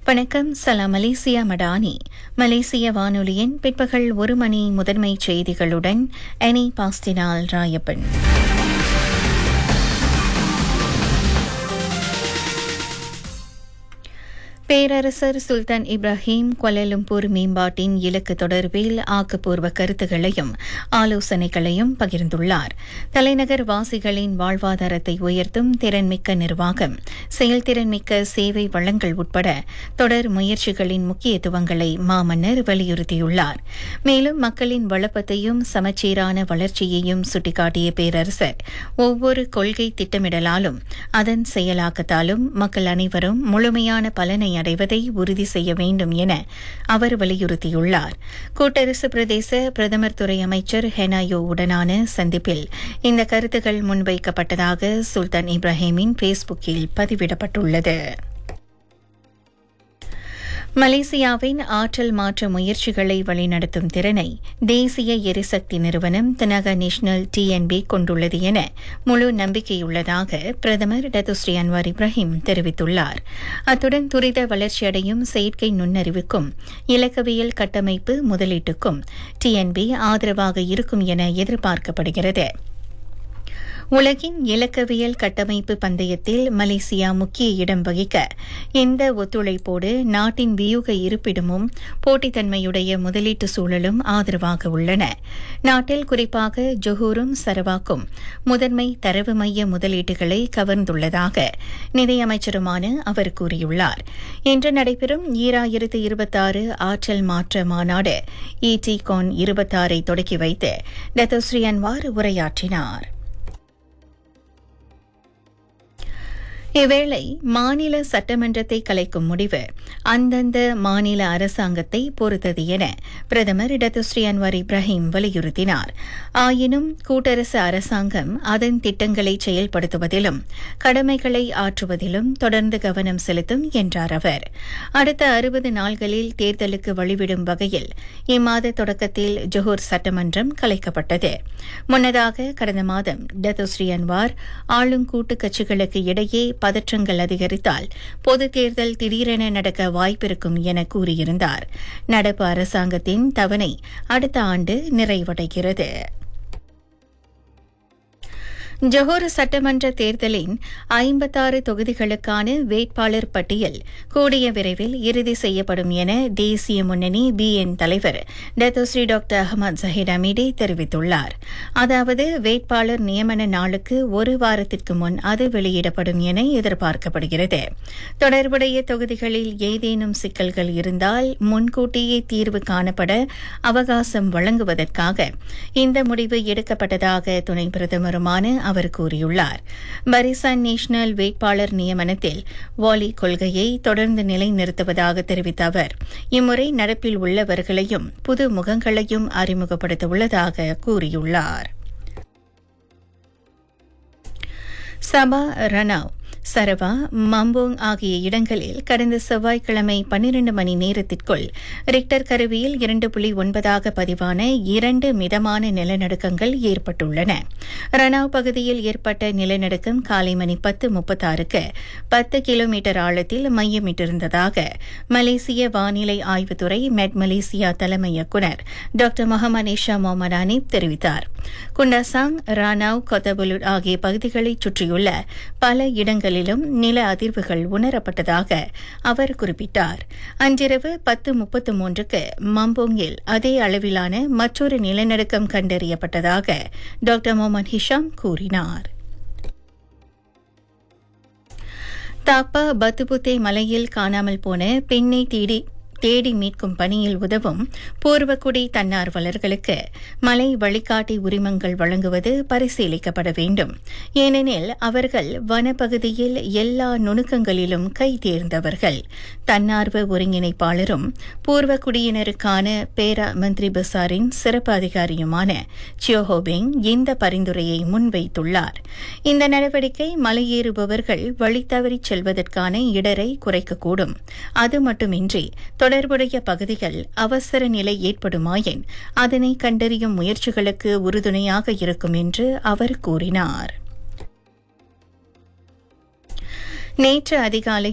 வணக்கம் சலாம் மலேசியா மடானி மலேசிய வானொலியின் பிற்பகல் ஒரு மணி முதன்மை செய்திகளுடன் எனி பாஸ்டினால் ராயப்பன் பேரரசர் சுல்தான் இப்ராஹிம் கொலலும்பூர் மேம்பாட்டின் இலக்கு தொடர்பில் ஆக்கப்பூர்வ கருத்துகளையும் ஆலோசனைகளையும் பகிர்ந்துள்ளார் தலைநகர் வாசிகளின் வாழ்வாதாரத்தை உயர்த்தும் திறன்மிக்க நிர்வாகம் செயல்திறன்மிக்க சேவை வளங்கள் உட்பட தொடர் முயற்சிகளின் முக்கியத்துவங்களை மாமன்னர் வலியுறுத்தியுள்ளார் மேலும் மக்களின் வளப்பத்தையும் சமச்சீரான வளர்ச்சியையும் சுட்டிக்காட்டிய பேரரசர் ஒவ்வொரு கொள்கை திட்டமிடலாலும் அதன் செயலாக்கத்தாலும் மக்கள் அனைவரும் முழுமையான பலனை அடைவதை உறுதி செய்ய வேண்டும் என அவர் வலியுறுத்தியுள்ளார் கூட்டரசு பிரதேச பிரதமர் துறை அமைச்சர் ஹெனாயோ உடனான சந்திப்பில் இந்த கருத்துக்கள் முன்வைக்கப்பட்டதாக சுல்தான் இப்ராஹிமின் பேஸ்புக்கில் பதிவிடப்பட்டுள்ளது மலேசியாவின் ஆற்றல் மாற்ற முயற்சிகளை வழிநடத்தும் திறனை தேசிய எரிசக்தி நிறுவனம் தனக நேஷனல் டிஎன்பி கொண்டுள்ளது என முழு நம்பிக்கையுள்ளதாக பிரதமர் டத்துஸ்ரீ அன்வார் இப்ராஹிம் தெரிவித்துள்ளார் அத்துடன் துரித வளர்ச்சியடையும் செயற்கை நுண்ணறிவுக்கும் இலக்கவியல் கட்டமைப்பு முதலீட்டுக்கும் டிஎன்பி ஆதரவாக இருக்கும் என எதிர்பார்க்கப்படுகிறது உலகின் இலக்கவியல் கட்டமைப்பு பந்தயத்தில் மலேசியா முக்கிய இடம் வகிக்க இந்த ஒத்துழைப்போடு நாட்டின் வியூக இருப்பிடமும் போட்டித்தன்மையுடைய முதலீட்டு சூழலும் ஆதரவாக உள்ளன நாட்டில் குறிப்பாக ஜொஹூரும் சரவாக்கும் முதன்மை தரவு மைய முதலீட்டுகளை கவர்ந்துள்ளதாக நிதியமைச்சருமான அவர் கூறியுள்ளார் இன்று நடைபெறும் ஈராயிரத்து இருபத்தாறு ஆற்றல் மாற்ற மாநாடு இடி கான் இருபத்தாறை தொடக்கி வைத்து டத்தோஸ்ரீ அன்வார் உரையாற்றினார் இவ்வேளை மாநில சட்டமன்றத்தை கலைக்கும் முடிவு அந்தந்த மாநில அரசாங்கத்தை பொறுத்தது என பிரதமர் இடத்துஸ்ரீ அன்வார் இப்ராஹிம் வலியுறுத்தினார் ஆயினும் கூட்டரசு அரசாங்கம் அதன் திட்டங்களை செயல்படுத்துவதிலும் கடமைகளை ஆற்றுவதிலும் தொடர்ந்து கவனம் செலுத்தும் என்றார் அவர் அடுத்த அறுபது நாள்களில் தேர்தலுக்கு வழிவிடும் வகையில் இம்மாத தொடக்கத்தில் ஜொஹூர் சட்டமன்றம் கலைக்கப்பட்டது முன்னதாக கடந்த மாதம் டத்துஸ்ரீ அன்வார் ஆளும் கூட்டு கட்சிகளுக்கு இடையே பதற்றங்கள் அதிகரித்தால் பொது தேர்தல் திடீரென நடக்க வாய்ப்பிருக்கும் என கூறியிருந்தார் நடப்பு அரசாங்கத்தின் தவணை அடுத்த ஆண்டு நிறைவடைகிறது ஜொஹோர் சட்டமன்ற தேர்தலின் ஐம்பத்தாறு தொகுதிகளுக்கான வேட்பாளர் பட்டியல் கூடிய விரைவில் இறுதி செய்யப்படும் என தேசிய முன்னணி பிஎன் தலைவர் Datuk Seri doctor Ahmad Zahid Hamidi தெரிவித்துள்ளார் அதாவது வேட்பாளர் நியமன நாளுக்கு ஒரு வாரத்திற்கு முன் அது வெளியிடப்படும் என எதிர்பார்க்கப்படுகிறது தொடர்புடைய தொகுதிகளில் ஏதேனும் சிக்கல்கள் இருந்தால் முன்கூட்டியே தீர்வு காணப்பட அவகாசம் வழங்குவதற்காக இந்த முடிவு எடுக்கப்பட்டதாக துணை பிரதமருமான அவர் கூறியுள்ளார் பரிசான் நேஷனல் வேட்பாளர் நியமனத்தில் வாலி கொள்கையை தொடர்ந்து நிலைநிறுத்துவதாக தெரிவித்த அவர் இம்முறை நடப்பில் உள்ளவர்களையும் புது முகங்களையும் அறிமுகப்படுத்த உள்ளதாக கூறியுள்ளார் சபா ரனாவ் சரவா மம்போங் ஆகிய இடங்களில் கடந்த செவ்வாய்க்கிழமை பன்னிரண்டு மணி நேரத்திற்குள் ரிக்டர் கருவியில் இரண்டு புள்ளி ஒன்பதாக பதிவான இரண்டு மிதமான நிலநடுக்கங்கள் ஏற்பட்டுள்ளன ரனாவ் பகுதியில் ஏற்பட்ட நிலநடுக்கம் காலை மணி பத்து முப்பத்தாறுக்கு பத்து கிலோமீட்டர் ஆழத்தில் மையமிட்டிருந்ததாக மலேசிய வானிலை ஆய்வுத்துறை மெட் மலேசியா தலைமை இயக்குநர் doctor Mohamad Hisham Mohamad Anip தெரிவித்தார் குண்டாசாங் ரானாவ் கொத்தபுலுட் ஆகிய பகுதிகளைச் சுற்றியுள்ள பல இடங்களில் இடங்களிலும் நில அதிர்வுகள் உணரப்பட்டதாக அவர் குறிப்பிட்டார் அன்றிரவு பத்து முப்பத்து மூன்றுக்கு மம்போங்கில் அதே அளவிலான மற்றொரு நிலநடுக்கம் கண்டறியப்பட்டதாக டாக்டர் மொஹமத் ஹிஷாம் கூறினார் தாப்பா பத்துபுத்தே மலையில் காணாமல் போன பெண்ணை தேடி தேடி மீட்கும் பணியில் உதவும் பூர்வக்குடி தன்னார்வலர்களுக்கு மலை வழிகாட்டி உரிமங்கள் வழங்குவது பரிசீலிக்கப்பட வேண்டும் ஏனெனில் அவர்கள் வனப்பகுதியில் எல்லா நுணுக்கங்களிலும் கை தேர்ந்தவர்கள் தன்னார்வ ஒருங்கிணைப்பாளரும் பூர்வக்குடியினருக்கான பேரா மந்திரி பசாரின் சிறப்பு அதிகாரியுமான சியோஹோபிங் இந்த பரிந்துரையை முன்வைத்துள்ளார் இந்த நடவடிக்கை மலையேறுபவர்கள் வழித்தவறி செல்வதற்கான இடரை குறைக்கக்கூடும் அது மட்டுமின்றி தொடர்புடைய பகுதிகள் அவசர நிலை ஏற்படுமாயின் அதனை கண்டறியும் முயற்சிகளுக்கு உறுதுணையாக இருக்கும் என்று அவர் கூறினார் நேற்று அதிகாலை